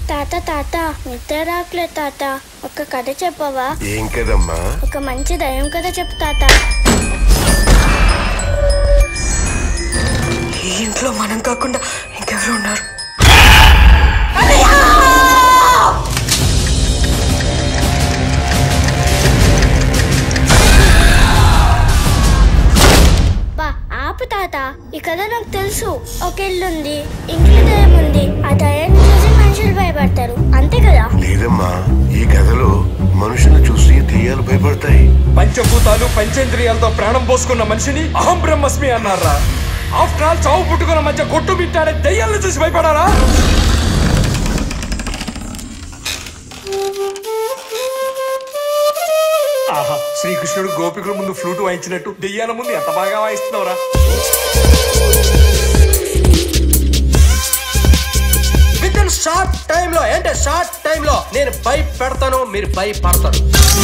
తాత తాత నిద్ర రావట్లేదు తాత ఒక కథ చెప్పవా ఏం కదమ్మా ఒక మంచి దయ్యం కథ చెప్పు తాత ఈ ఇంట్లో మనం కాకుండా ఇంకెవరు ఉన్నారు బా ఆపు తాత ఈ కథ నాకు తెలుసు ఒక ఇల్లుంది ఇంట్లో దయ్యం ఉంది ఆ దయ్యాన్ని చూసి మనుషులు భయపడతారు అంతే కదా లేదమ్మా ఈ కథలో మనుషులు చూసి దెయ్యాలు భయపడతాయి పంచభూతాలు పంచేంద్రియాలతో ప్రాణం పోసుకున్న మనిషిని అహం బ్రహ్మస్మి అన్నారా ఆఫ్టర్ ఆల్ చావు పుట్టుకున్న మధ్య కొట్టు బిట్టాడే దయ్యాలను చూసి భయపడారా ఆహా శ్రీకృష్ణుడు గోపికుల ముందు ఫ్లూట్ వాయించినట్టు దెయ్యాల ముందు ఎంత బాగా వాయిస్తున్నావురా విత్ ఇన్ షార్ట్ టైం లో అంటే షార్ట్ టైం లో నేను భయపెడతాను మీరు భయపడతారు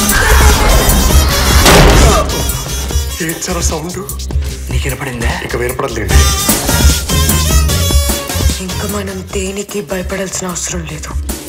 ఏంచారా సౌండ్ నీకు వినపడిందా ఇక వినపడలేదు ఇంకా మనం దేనికి భయపడాల్సిన అవసరం లేదు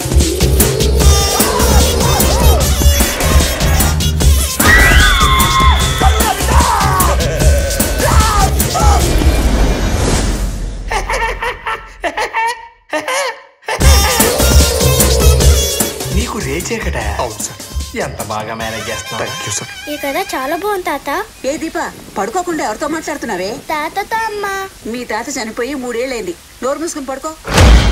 నీకు రేచేకట అవును సార్ ఎంత బాగా మేనేజ్ చేస్తున్నావు థ్యాంక్ యూ సార్ ఈ కథ చాలా బాగుంది తాత ఏ దీప పడుకోకుండా ఎవరితో మాట్లాడుతున్నావే తాతతో అమ్మ మీ తాత చనిపోయి మూడేళ్ళైంది నోరు మూసుకుని పడుకో